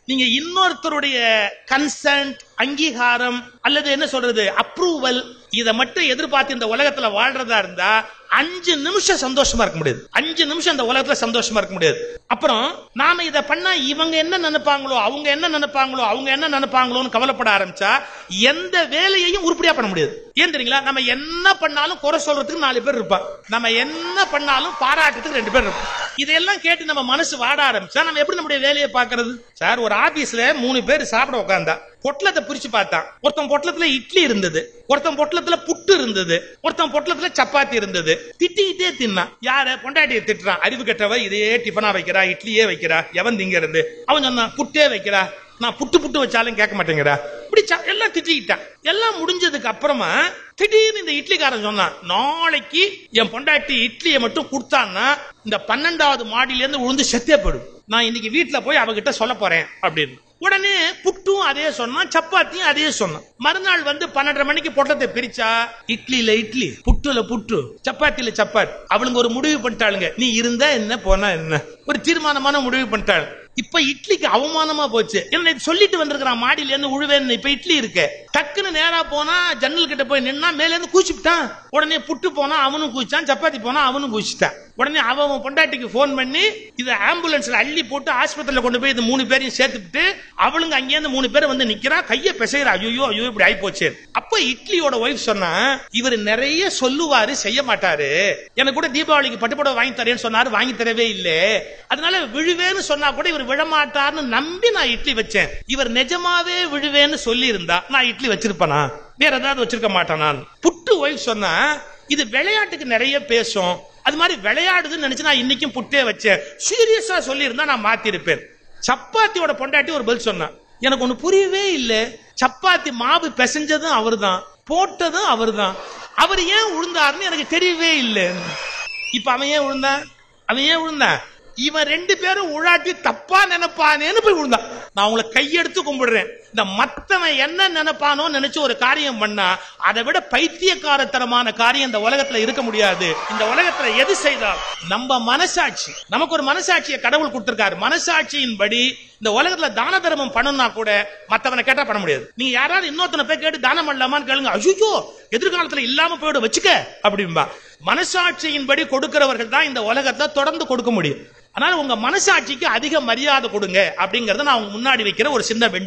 நீங்க இன்னொருத்தருடைய கன்சென்ட் அங்கீகாரம் அல்லது என்ன சொல்றது அப்ரூவல் இதை மட்டும் எதிர்பார்த்து இந்த உலகத்துல வாழ்றதா இருந்தா அஞ்சு நிமிஷம் சந்தோஷமா இருக்க முடியாது அஞ்சு நிமிஷம் இந்த உலகத்துல சந்தோஷமா இருக்க முடியாது அப்புறம் நாம இதை பண்ணா இவங்க என்ன நினைப்பாங்களோ அவங்க என்ன நினைப்பாங்களோ அவங்க என்ன நினைப்பாங்களோன்னு கவலைப்பட ஆரம்பிச்சா எந்த வேலையையும் உருப்படியா பண்ண முடியாது ஏன் தெரியுங்களா நம்ம என்ன பண்ணாலும் குறை சொல்றதுக்கு நாலு பேர் இருப்பான் நம்ம என்ன பண்ணாலும் பாராட்டுறதுக்கு ரெண்டு பேர் இருப்போம் இதெல்லாம் கேட்டு நம்ம மனசு வாட ஆரம்பிச்சா நம்ம எப்படி நம்முடைய வேலையை பார்க்கிறது சார் ஒரு ஆபீஸ்ல மூணு பேர் சாப்பிட உட்காந்தா பொட்டலத்தை பிரிச்சு பார்த்தான் ஒருத்தன் பொட்டலத்துல இட்லி இருந்தது ஒருத்தன் பொட்டலத்துல புட்டு இருந்தது ஒருத்தன் பொட்டலத்துல சப்பாத்தி இருந்தது திட்டிக்கிட்டே தின்னான் யார பொண்டாட்டியை திட்டுறான் அறிவு கெட்டவ இதையே டிஃபனா வைக்கிறா இட்லியே வைக்கிறா எவன் திங்கிறது அவன் சொன்னான் புட்டே வைக்கிறா நான் புட்டு புட்டு வச்சாலும் கேட்க மாட்டேங்கிறா இப்படி ச- எல்லாம் திட்டிக்கிட்டான் எல்லாம் முடிஞ்சதுக்கு அப்புறமா திடீர்னு இந்த இட்லிக்காரன் சொன்னான் நாளைக்கு என் பொண்டாட்டி இட்லியை மட்டும் கொடுத்தான்னா இந்த பன்னெண்டாவது மாடியில இருந்து விழுந்து செத்தே போயிடும் நான் இன்னைக்கு வீட்டுல போய் அவகிட்ட சொல்ல போறேன் அப்படின்னு உடனே புட்டும் அதே சொன்னான் சப்பாத்தியும் அதே சொன்னான் மறுநாள் வந்து பன்னெண்டரை மணிக்கு பொட்டலத்தை பிரிச்சா இட்லில இட்லி புட்டுல புட்டு சப்பாத்தில சப்பாத்தி அவளுங்க ஒரு முடிவு பண்ணிட்டாளுங்க நீ இருந்தா என்ன போனா என்ன ஒரு தீர்மானமான முடிவு பண்ணிட்டாள் இப்ப இட்லிக்கு அவமானமா போச்சு என்ன இது சொல்லிட்டு வந்திருக்கிறான் மாடியில இருந்து உழுவேன்னு இப்ப இட்லி இருக்கு டக்குன்னு நேரா போனா ஜன்னல் கிட்ட போய் நின்னா மேல இருந்து கூச்சிட்டான் உடனே புட்டு போனா அவனும் கூச்சான் சப்பாத்தி போனா அவனும் கூச்சிட்டான் உடனே அவன் அவன் பொண்டாட்டிக்கு ஃபோன் பண்ணி இதை ஆம்புலன்ஸ்ல அள்ளி போட்டு ஆஸ்பத்திரியில கொண்டு போய் இந்த மூணு பேரையும் சேர்த்துட்டு அவளுங்க அங்கேருந்து மூணு பேர் வந்து நிக்கிறா கைய பிசைறா ஐயோ ஐயோ இப்படி ஆயி போச்சு அப்ப இட்லியோட ஒய்ஃப் சொன்னா இவர் நிறைய சொல்லுவாரு செய்ய மாட்டாரு எனக்கு கூட தீபாவளிக்கு பட்டுப்புடவை வாங்கி தரேன்னு சொன்னாரு வாங்கி தரவே இல்ல அதனால விழுவேன்னு சொன்னா கூட இவர் விழமாட்டார்னு நம்பி நான் இட்லி வச்சேன் இவர் நிஜமாவே விழுவேன்னு சொல்லி இருந்தா நான் இட்லி வச்சிருப்பேனா வேற ஏதாவது வச்சிருக்க மாட்டானா புட்டு ஒய்ஃப் சொன்னா இது விளையாட்டுக்கு நிறைய பேசும் அது மாதிரி விளையாடுதுன்னு நினைச்சு நான் இன்னைக்கும் புட்டே வச்சேன் சீரியஸா சொல்லி இருந்தா நான் மாத்திருப்பேன் சப்பாத்தியோட பொண்டாட்டி ஒரு பதில் சொன்னான் எனக்கு ஒண்ணு புரியவே இல்ல சப்பாத்தி மாவு பிசைஞ்சதும் அவர்தான் போட்டதும் அவர்தான் அவர் ஏன் உழுந்தாருன்னு எனக்கு தெரியவே இல்லை இப்ப அவன் ஏன் விழுந்தான் அவன் ஏன் விழுந்தான் இவன் ரெண்டு பேரும் உழாட்டி தப்பா நினைப்பானேன்னு போய் விழுந்தான் நான் உங்களை கையெடுத்து கும்பிடுறேன் இந்த மத்தவன் என்ன நினைப்பானோ நினைச்சு ஒரு காரியம் பண்ணா அதை விட பைத்தியக்காரத்தனமான காரியம் இந்த உலகத்துல இருக்க முடியாது இந்த உலகத்துல எது செய்தால் நம்ம மனசாட்சி நமக்கு ஒரு மனசாட்சியை கடவுள் கொடுத்திருக்காரு மனசாட்சியின்படி இந்த உலகத்துல தான தர்மம் பண்ணணும்னா கூட மத்தவனை கேட்டா பண்ண முடியாது நீங்க யாராவது இன்னொருத்தனை போய் கேட்டு தானம் பண்ணலாமான்னு கேளுங்க ஐயோ எதிர்காலத்துல இல்லாம போயிட வச்சுக்க அப்படிம்பா மனசாட்சியின்படி கொடுக்கிறவர்கள் தான் இந்த உலகத்துல தொடர்ந்து கொடுக்க முடியும் அதனால உங்க மனசாட்சிக்கு அதிக மரியாதை கொடுங்க அப்படிங்கறத நான் உங்க முன்னாடி வைக்கிற ஒரு சின்ன வெண்டி